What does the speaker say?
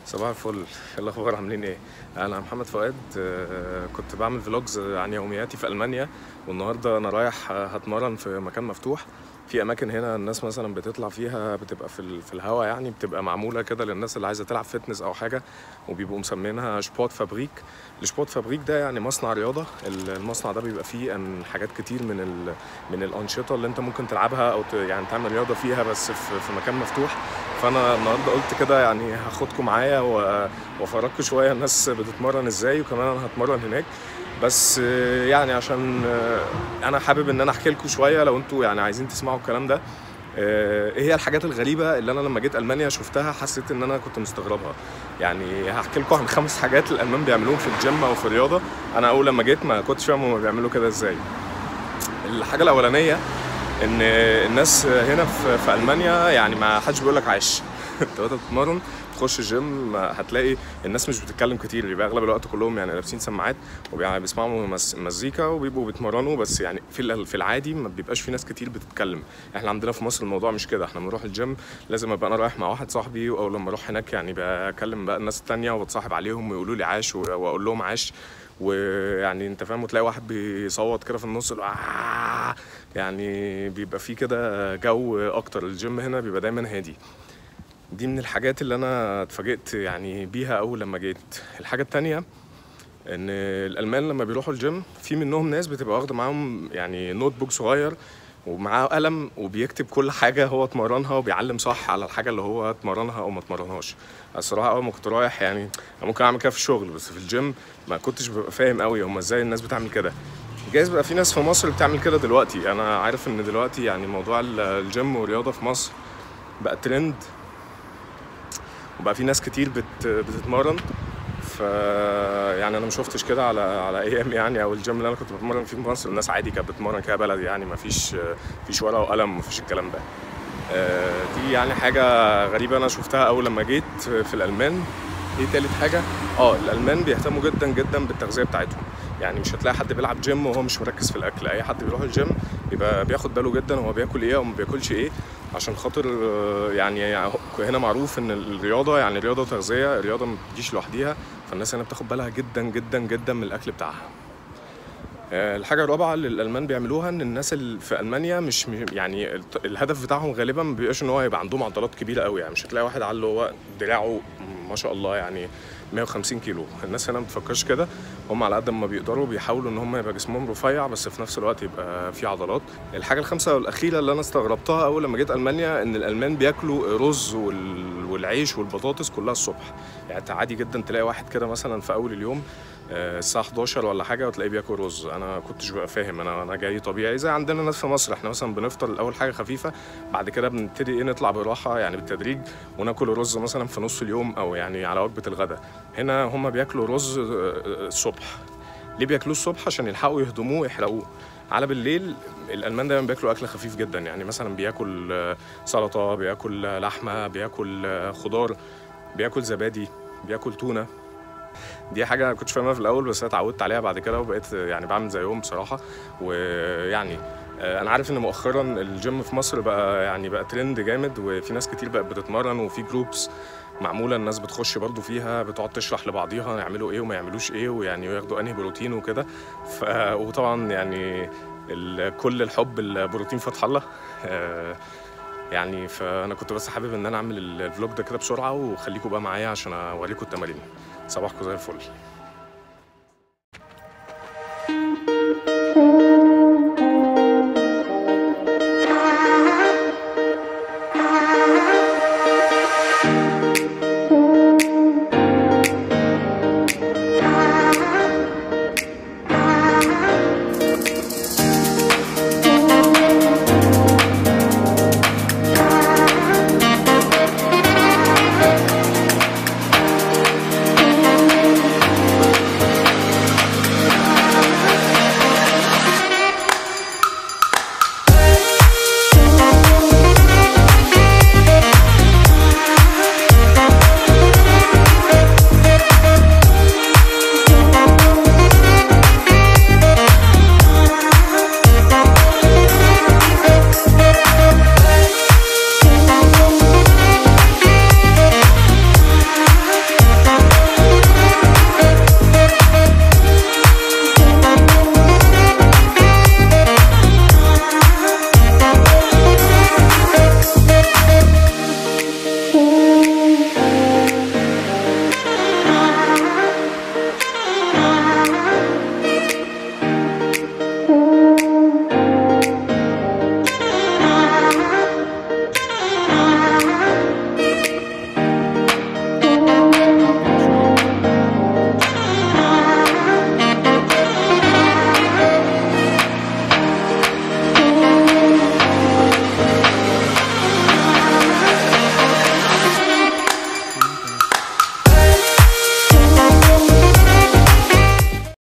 صباح الفل ايه الاخبار عاملين ايه انا محمد فؤاد آه، كنت بعمل فلوجز عن يومياتي في المانيا والنهارده انا رايح آه، هتمرن في مكان مفتوح في اماكن هنا الناس مثلا بتطلع فيها بتبقى في ال- في الهواء يعني بتبقى معموله كده للناس اللي عايزه تلعب فتنس او حاجه وبيبقوا مسمينها سبورت فابريك السبورت فابريك ده يعني مصنع رياضه ال- المصنع ده بيبقى فيه أن حاجات كتير من ال من الانشطه اللي انت ممكن تلعبها او ت- يعني تعمل رياضه فيها بس في في مكان مفتوح فانا النهارده قلت كده يعني هاخدكم معايا و- وافرجكم شويه الناس بتتمرن ازاي وكمان انا هتمرن هناك بس آه، يعني عشان آه، انا حابب ان انا احكي لكم شويه لو انتوا يعني عايزين تسمعوا الكلام ده آه، ايه هي الحاجات الغريبه اللي انا لما جيت المانيا شفتها حسيت ان انا كنت مستغربها يعني هحكي لكم عن خمس حاجات الالمان بيعملوهم في الجيم او في الرياضه انا اول لما جيت ما كنتش فاهم هما بيعملوا كده ازاي الحاجه الاولانيه ان الناس هنا في, في المانيا يعني ما حدش بيقول لك عاش انت وانت بتتمرن تخش الجيم هتلاقي الناس مش بتتكلم كتير بيبقى اغلب الوقت كلهم يعني لابسين سماعات وبيسمعوا مز- مزيكا وبيبقوا بيتمرنوا بس يعني في ال- في العادي ما بيبقاش في ناس كتير بتتكلم احنا عندنا في مصر الموضوع مش كده احنا بنروح الجيم لازم ابقى انا رايح مع واحد صاحبي او لما اروح هناك يعني بكلم بقى الناس التانية وبتصاحب عليهم ويقولوا لي عاش و- واقول لهم عاش ويعني انت فاهم وتلاقي واحد بيصوت كده في النص يقول آه يعني بيبقى في كده جو اكتر الجيم هنا بيبقى دايما هادي دي من الحاجات اللي انا اتفاجئت يعني بيها اول لما جيت الحاجه التانية ان الالمان لما بيروحوا الجيم في منهم ناس بتبقى واخده معاهم يعني نوت بوك صغير ومعاه قلم وبيكتب كل حاجه هو اتمرنها وبيعلم صح على الحاجه اللي هو اتمرنها او ما اتمرنهاش الصراحه اول ما كنت رايح يعني أنا ممكن اعمل كده في الشغل بس في الجيم ما كنتش ببقى فاهم قوي هم ازاي الناس بتعمل كده جايز بقى في ناس في مصر بتعمل كده دلوقتي انا عارف ان دلوقتي يعني موضوع ال- الجيم والرياضه في مصر بقى ترند وبقى في ناس كتير بت بتتمرن ف يعني انا ما شفتش كده على على ايام يعني او الجيم اللي انا كنت بتمرن فيه في مصر الناس عادي كانت بتتمرن كده بلدي يعني ما فيش فيش ورقه وقلم ما فيش الكلام ده آه، دي يعني حاجه غريبه انا شفتها اول لما جيت في الالمان ايه تالت حاجه اه الالمان بيهتموا جدا جدا بالتغذيه بتاعتهم يعني مش هتلاقي حد بيلعب جيم وهو مش مركز في الاكل اي حد بيروح الجيم بيبقى بياخد باله جدا هو بياكل ايه او ما بياكلش ايه عشان خاطر آه، يعني هنا معروف ان الرياضه يعني رياضه وتغذيه الرياضه ما بتجيش لوحديها فالناس هنا بتاخد بالها جدا جدا جدا من الاكل بتاعها آه، الحاجة الرابعة اللي الألمان بيعملوها إن الناس اللي في ألمانيا مش مش- يعني الت- الهدف بتاعهم غالبا ما بيبقاش إن هو يبقى عندهم عضلات كبيرة قوي يعني مش هتلاقي واحد على هو دراعه ما شاء الله يعني 150 كيلو الناس هنا ما بتفكرش كده هم على قد ما بيقدروا بيحاولوا إن هم يبقى جسمهم رفيع بس في نفس الوقت يبقى في عضلات الحاجة الخامسة والأخيرة اللي أنا استغربتها أول لما جيت ألمانيا إن الألمان بياكلوا رز وال- والعيش والبطاطس كلها الصبح يعني أنت عادي جدا تلاقي واحد كده مثلا في أول اليوم آه، الساعة 11 ولا حاجة وتلاقيه بياكل رز أنا كنتش بقى فاهم أنا أنا جاي طبيعي زي عندنا ناس في مصر إحنا مثلا بنفطر الأول حاجة خفيفة بعد كده بنبتدي إيه نطلع براحة يعني بالتدريج وناكل رز مثلا في نص اليوم أو يعني على وجبة الغداء هنا هما بياكلوا رز آه، آه، الصبح ليه بياكلوه الصبح عشان يلحقوا يهضموه ويحرقوه على بالليل الالمان دايما بياكلوا اكل خفيف جدا يعني مثلا بياكل آه، سلطه بياكل آه، لحمه بياكل آه، خضار بياكل زبادي بياكل تونه دي حاجه كنتش فاهمها في الاول بس انا اتعودت عليها بعد كده وبقيت يعني بعمل زيهم بصراحه ويعني آه، انا عارف ان مؤخرا الجيم في مصر بقى يعني بقى ترند جامد وفي ناس كتير بقت بتتمرن وفي جروبس معموله الناس بتخش برضو فيها بتقعد تشرح لبعضيها يعملوا ايه وما يعملوش ايه ويعني ياخدوا انهي بروتين وكده ف... وطبعا يعني ال... كل الحب البروتين فتح الله آه، يعني فانا كنت بس حابب ان انا اعمل الفلوج ده كده بسرعه وخليكم بقى معايا عشان اوريكم التمارين صباحكم زي الفل